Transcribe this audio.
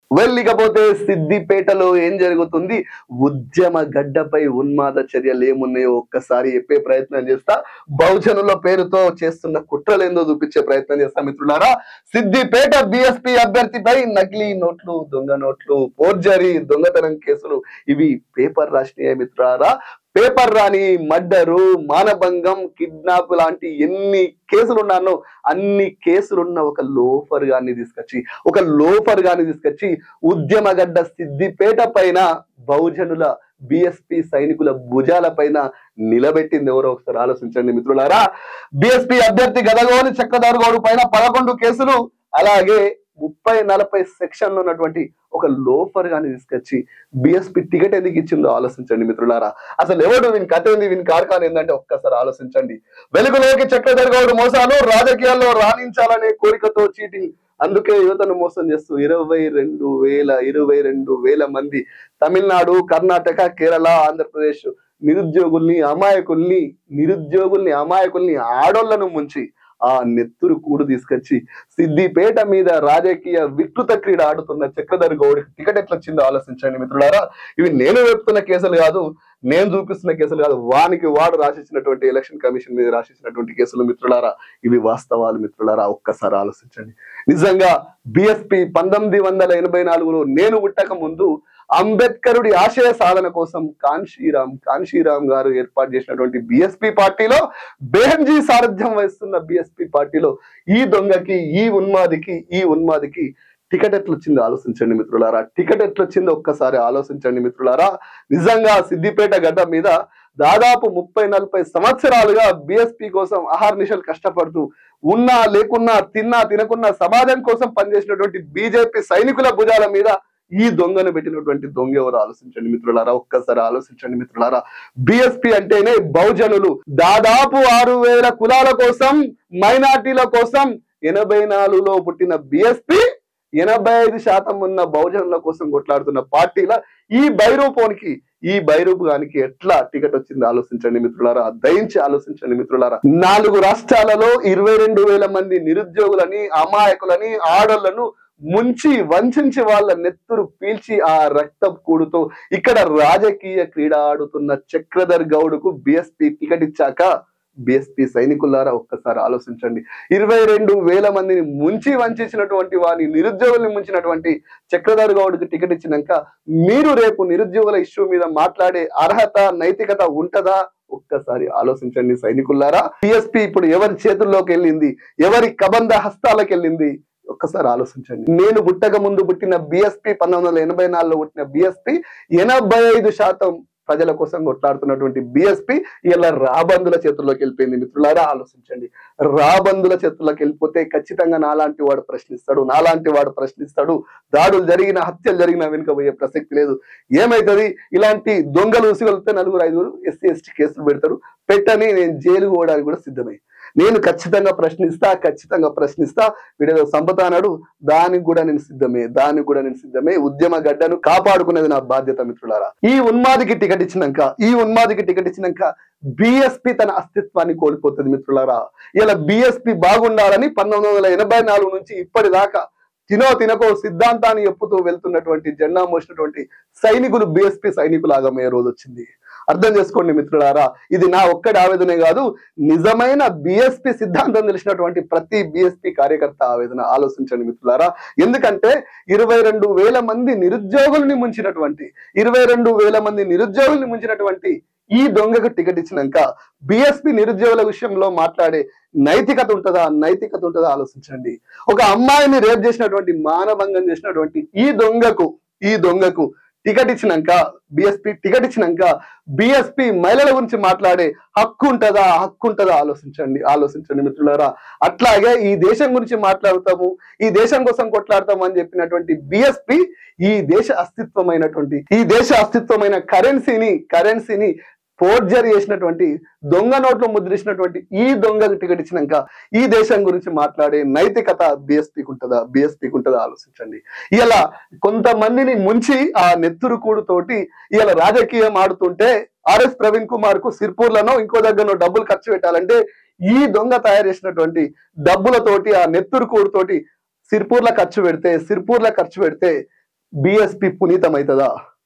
వెళ్ళికపోతే సిద్దిపేటలో ఏం జరుగుతుంది ఉద్యమ గడ్డపై ఉన్మాద చర్యలు ఏమున్నాయో ఒక్కసారి చెప్పే ప్రయత్నం చేస్తా బహుజనుల పేరుతో చేస్తున్న కుట్రలు ఏందో చూపించే ప్రయత్నం చేస్తా మిత్రులారా సిద్దిపేట బిఎస్పి అభ్యర్థిపై నకిలీ నోట్లు దొంగ నోట్లు ఫోర్జరీ దొంగతనం కేసులు ఇవి పేపర్ రాసినాయి మిత్రులారా పేపర్ రాని మర్డరు మానభంగం కిడ్నాప్ లాంటి ఎన్ని కేసులు ఉన్నానో అన్ని కేసులున్న ఒక లోఫర్ గాన్ని తీసుకొచ్చి ఒక లోఫర్ గాని తీసుకొచ్చి ఉద్యమగడ్డ సిద్దిపేట పైన బహుజనుల బిఎస్పి సైనికుల భుజాల పైన నిలబెట్టింది ఎవరో ఒకసారి ఆలోచించండి మిత్రులారా బిఎస్పి అభ్యర్థి గదగోని చక్రధారు గౌడు పైన పదకొండు కేసులు అలాగే ముప్పై నలభై సెక్షన్ ఉన్నటువంటి ఒక లోఫర్ గాని తీసుకొచ్చి బిఎస్పి టికెట్ ఎందుకు ఇచ్చిందో ఆలోచించండి మిత్రులారా అసలు ఎవడు వీని కథ ఏంది వీని కార్ఖాన ఏంటంటే ఒక్కసారి ఆలోచించండి వెలుగులోకి చక్రధర్ గౌడ్ మోసాలు రాజకీయాల్లో రాణించాలనే కోరికతో చీటింగ్ అందుకే యువతను మోసం చేస్తూ ఇరవై రెండు వేల ఇరవై రెండు వేల మంది తమిళనాడు కర్ణాటక కేరళ ఆంధ్రప్రదేశ్ నిరుద్యోగుల్ని అమాయకుల్ని నిరుద్యోగుల్ని అమాయకుల్ని ఆడోళ్లను ముంచి ఆ నెత్తురు కూడు తీసుకొచ్చి సిద్దిపేట మీద రాజకీయ వికృత క్రీడ ఆడుతున్న చక్రధర్ గౌడ్ టికెట్ ఎట్లా వచ్చిందో ఆలోచించండి మిత్రులారా ఇవి నేను చెప్తున్న కేసులు కాదు నేను చూపిస్తున్న కేసులు కాదు వానికి వాడు రాసిచ్చినటువంటి ఎలక్షన్ కమిషన్ మీద రాసిచ్చినటువంటి కేసులు మిత్రులారా ఇవి వాస్తవాలు మిత్రులారా ఒక్కసారి ఆలోచించండి నిజంగా బిఎస్పి పంతొమ్మిది వందల ఎనభై నాలుగులో నేను పుట్టక ముందు అంబేద్కరుడి ఆశయ సాధన కోసం కాన్షీరామ్ కాన్షీరామ్ గారు ఏర్పాటు చేసినటువంటి బిఎస్పి పార్టీలో బేహంజీ సారథ్యం వహిస్తున్న బిఎస్పి పార్టీలో ఈ దొంగకి ఈ ఉన్మాదికి ఈ ఉన్మాదికి టికెట్ ఎట్లా వచ్చిందో ఆలోచించండి మిత్రులారా టికెట్ ఎట్లా వచ్చిందో ఒక్కసారి ఆలోచించండి మిత్రులారా నిజంగా సిద్దిపేట గడ్డ మీద దాదాపు ముప్పై నలభై సంవత్సరాలుగా బిఎస్పి కోసం అహర్నిశలు కష్టపడుతూ ఉన్నా లేకున్నా తిన్నా తినకున్నా సమాజం కోసం పనిచేసినటువంటి బీజేపీ సైనికుల భుజాల మీద ఈ దొంగను పెట్టినటువంటి దొంగ ఎవరు ఆలోచించండి మిత్రులారా ఒక్కసారి ఆలోచించండి మిత్రులారా బిఎస్పి అంటేనే బహుజనులు దాదాపు ఆరు వేల కులాల కోసం మైనార్టీల కోసం ఎనభై నాలుగులో పుట్టిన బిఎస్పి ఎనభై ఐదు శాతం ఉన్న బహుజనుల కోసం కొట్లాడుతున్న పార్టీల ఈ బైరూపోనికి ఈ బైరూపానికి ఎట్లా టికెట్ వచ్చింది ఆలోచించండి మిత్రులారా దయించి ఆలోచించండి మిత్రులారా నాలుగు రాష్ట్రాలలో ఇరవై రెండు వేల మంది నిరుద్యోగులని అమాయకులని ఆడోళ్లను ముంచి వంచి వాళ్ళ నెత్తురు పీల్చి ఆ రక్త కూడుతో ఇక్కడ రాజకీయ క్రీడ ఆడుతున్న చక్రధర్ గౌడ్కు బిఎస్పి టికెట్ ఇచ్చాక బిఎస్పి సైనికులారా ఒక్కసారి ఆలోచించండి ఇరవై రెండు వేల మందిని ముంచి వంచేసినటువంటి వారి నిరుద్యోగుల్ని ముంచినటువంటి చక్రధర్ గౌడ్కి టికెట్ ఇచ్చినాక మీరు రేపు నిరుద్యోగుల ఇష్యూ మీద మాట్లాడే అర్హత నైతికత ఉంటదా ఒక్కసారి ఆలోచించండి సైనికులారా బిఎస్పి ఇప్పుడు ఎవరి చేతుల్లోకి వెళ్ళింది ఎవరి కబంధ హస్తాలకు వెళ్ళింది ఒక్కసారి ఆలోచించండి నేను పుట్టక ముందు పుట్టిన బిఎస్పి పంతొమ్మిది వందల ఎనభై నాలుగులో పుట్టిన బిఎస్పి ఎనభై ఐదు శాతం ప్రజల కోసం కొట్లాడుతున్నటువంటి బిఎస్పి ఇలా రాబందుల చేతుల్లోకి వెళ్ళిపోయింది మిత్రులారా ఆలోచించండి రాబందుల చేతుల్లోకి వెళ్ళిపోతే ఖచ్చితంగా నాలాంటి వాడు ప్రశ్నిస్తాడు నాలాంటి వాడు ప్రశ్నిస్తాడు దాడులు జరిగిన హత్యలు జరిగిన వెనుక పోయే ప్రసక్తి లేదు ఏమైతుంది ఇలాంటి దొంగలు ఉసిగొలితే నలుగురు ఐదుగురు ఎస్సీ ఎస్టీ కేసులు పెడతారు పెట్టని నేను జైలు పోవడానికి కూడా సిద్ధమే నేను ఖచ్చితంగా ప్రశ్నిస్తా ఖచ్చితంగా ప్రశ్నిస్తా వీడేదో సంపద అన్నాడు దానికి కూడా నేను సిద్ధమే దానికి కూడా నేను సిద్ధమే ఉద్యమ గడ్డను కాపాడుకునేది నా బాధ్యత మిత్రులారా ఈ ఉన్మాదికి టికెట్ ఇచ్చినాక ఈ ఉన్మాదికి టికెట్ ఇచ్చినాక బిఎస్పి తన అస్తిత్వాన్ని కోల్పోతుంది మిత్రులారా ఇలా బిఎస్పి బాగుండాలని పంతొమ్మిది వందల ఎనభై నాలుగు నుంచి ఇప్పటిదాకా తినో తినకో సిద్ధాంతాన్ని ఎప్పుతూ వెళ్తున్నటువంటి జెండా మోసినటువంటి సైనికులు బిఎస్పి సైనికులు ఆగమయ్యే రోజు వచ్చింది అర్థం చేసుకోండి మిత్రులారా ఇది నా ఒక్కడి ఆవేదనే కాదు నిజమైన బిఎస్పి సిద్ధాంతం తెలిసినటువంటి ప్రతి బిఎస్పి కార్యకర్త ఆవేదన ఆలోచించండి మిత్రులారా ఎందుకంటే ఇరవై రెండు వేల మంది నిరుద్యోగుల్ని ముంచినటువంటి ఇరవై రెండు వేల మంది నిరుద్యోగుల్ని ముంచినటువంటి ఈ దొంగకు టికెట్ ఇచ్చినాక బిఎస్పి నిరుద్యోగుల విషయంలో మాట్లాడే నైతికత ఉంటుందా నైతికత ఉంటుందా ఆలోచించండి ఒక అమ్మాయిని రేప్ చేసినటువంటి మానభంగం చేసినటువంటి ఈ దొంగకు ఈ దొంగకు టికెట్ ఇచ్చినాక బిఎస్పి టికెట్ ఇచ్చినాక బిఎస్పి మహిళల గురించి మాట్లాడే హక్కు ఉంటుందా హక్కు ఉంటుందా ఆలోచించండి ఆలోచించండి మిత్రులారా అట్లాగే ఈ దేశం గురించి మాట్లాడతాము ఈ దేశం కోసం కొట్లాడతాము అని చెప్పినటువంటి బిఎస్పి ఈ దేశ అస్తిత్వమైనటువంటి ఈ దేశ అస్తిత్వమైన కరెన్సీని కరెన్సీని ఫోర్జరీ చేసినటువంటి దొంగ నోట్లు ముద్రించినటువంటి ఈ దొంగకు టికెట్ ఇచ్చినాక ఈ దేశం గురించి మాట్లాడే నైతికత బిఎస్పీకి ఉంటుందా బిఎస్పీకి ఉంటుందా ఆలోచించండి ఇలా కొంతమందిని ముంచి ఆ నెత్తురు కూడుతోటి ఇలా రాజకీయం ఆడుతుంటే ఆర్ఎస్ ప్రవీణ్ కుమార్ కు సిర్పూర్లను ఇంకో దగ్గరనో డబ్బులు ఖర్చు పెట్టాలంటే ఈ దొంగ తయారు చేసినటువంటి డబ్బులతోటి ఆ నెత్తురు కూడుతోటి సిర్పూర్ల ఖర్చు పెడితే సిర్పూర్ల ఖర్చు పెడితే బిఎస్పి పునీతమవుతుందా